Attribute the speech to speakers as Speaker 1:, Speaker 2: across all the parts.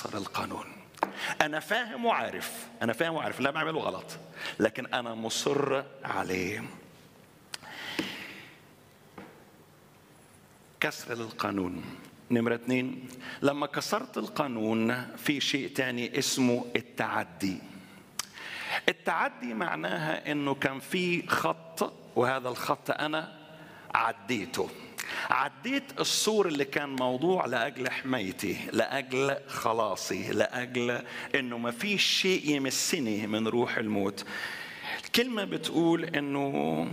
Speaker 1: اكسر القانون انا فاهم وعارف انا فاهم وعارف لا بعمله غلط لكن انا مصر عليه كسر للقانون نمرة اتنين لما كسرت القانون في شيء تاني اسمه التعدي التعدي معناها انه كان في خط وهذا الخط انا عديته عديت السور اللي كان موضوع لاجل حمايتي لاجل خلاصي لاجل انه ما في شيء يمسني من روح الموت الكلمه بتقول انه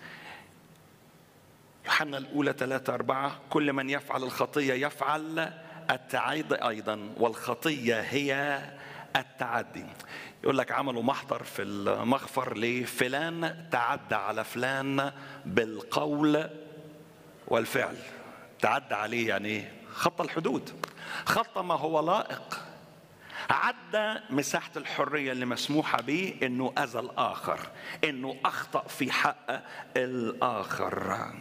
Speaker 1: يوحنا الأولى ثلاثة أربعة كل من يفعل الخطية يفعل التعدي أيضا والخطية هي التعدي يقول لك عملوا محضر في المغفر ليه فلان تعدى على فلان بالقول والفعل تعدى عليه يعني خط الحدود خط ما هو لائق عدى مساحة الحرية اللي مسموحة به انه اذى الاخر انه اخطأ في حق الاخر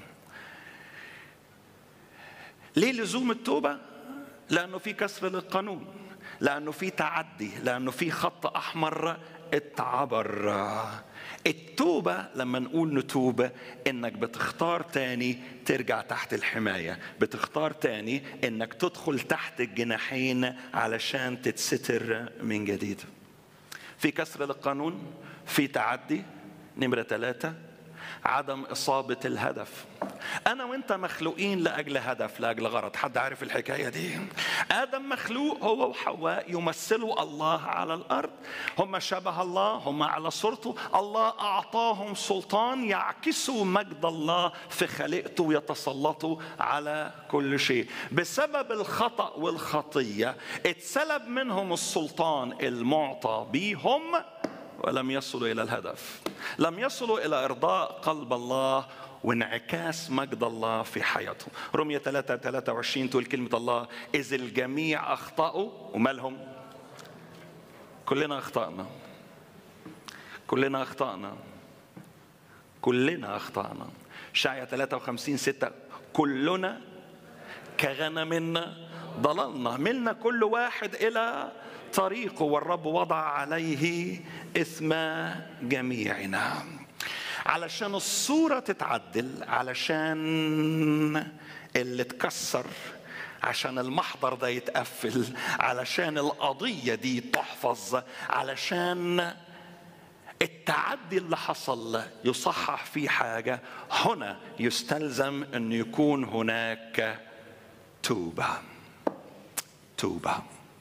Speaker 1: ليه لزوم التوبة؟ لأنه في كسر للقانون لأنه في تعدي لأنه في خط أحمر اتعبر التوبة لما نقول نتوب إنك بتختار تاني ترجع تحت الحماية بتختار تاني إنك تدخل تحت الجناحين علشان تتستر من جديد في كسر للقانون في تعدي نمرة ثلاثة عدم إصابة الهدف أنا وأنت مخلوقين لأجل هدف لأجل غرض حد عارف الحكاية دي آدم مخلوق هو وحواء يمثلوا الله على الأرض هم شبه الله هم على صورته الله أعطاهم سلطان يعكسوا مجد الله في خلقته ويتسلطوا على كل شيء بسبب الخطأ والخطية اتسلب منهم السلطان المعطى بيهم ولم يصلوا الى الهدف لم يصلوا الى ارضاء قلب الله وانعكاس مجد الله في حياتهم رمية 3 23 تقول كلمة الله إذ الجميع أخطأوا ومالهم كلنا أخطأنا كلنا أخطأنا كلنا أخطأنا شعية 53 6 كلنا كغنم ضللنا ملنا كل واحد إلى طريقه والرب وضع عليه إثم جميعنا علشان الصورة تتعدل علشان اللي اتكسر عشان المحضر ده يتقفل علشان القضية دي تحفظ علشان التعدي اللي حصل يصحح فيه حاجة هنا يستلزم أن يكون هناك توبة توبة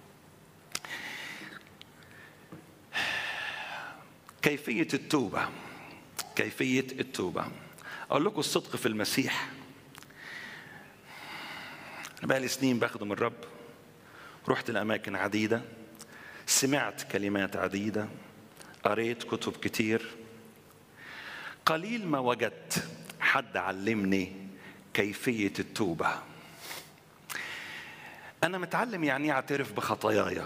Speaker 1: كيفية التوبة كيفية التوبة أقول لكم الصدق في المسيح أنا بقالي سنين بخدم الرب رحت لأماكن عديدة سمعت كلمات عديدة قريت كتب كتير قليل ما وجدت حد علمني كيفية التوبة أنا متعلم يعني أعترف بخطاياي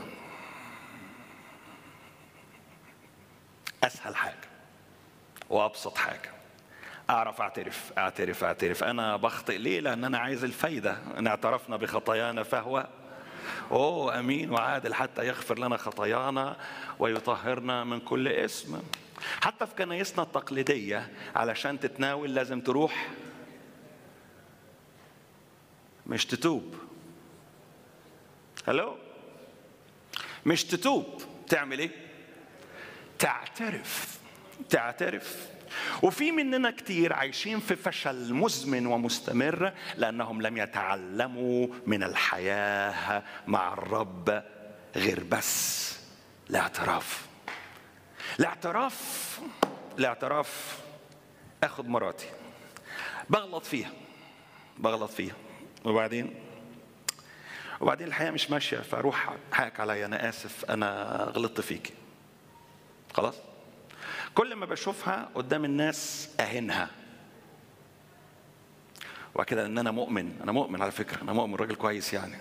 Speaker 1: اسهل حاجه وابسط حاجه اعرف اعترف اعترف اعترف انا بخطئ ليه لان انا عايز الفايده ان اعترفنا بخطايانا فهو اوه امين وعادل حتى يغفر لنا خطايانا ويطهرنا من كل اسم حتى في كنايسنا التقليديه علشان تتناول لازم تروح مش تتوب هلو مش تتوب تعمل ايه تعترف تعترف وفي مننا كتير عايشين في فشل مزمن ومستمر لانهم لم يتعلموا من الحياه مع الرب غير بس الاعتراف الاعتراف الاعتراف اخد مراتي بغلط فيها بغلط فيها وبعدين وبعدين الحياه مش ماشيه فاروح حقك عليا انا اسف انا غلطت فيكي خلاص كل ما بشوفها قدام الناس اهنها وكده ان انا مؤمن انا مؤمن على فكره انا مؤمن راجل كويس يعني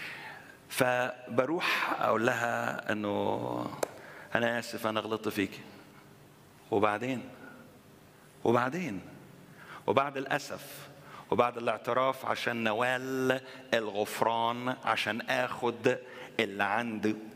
Speaker 1: فبروح اقول لها انه انا اسف انا غلطت فيكي وبعدين وبعدين وبعد الاسف وبعد الاعتراف عشان نوال الغفران عشان اخد اللي عند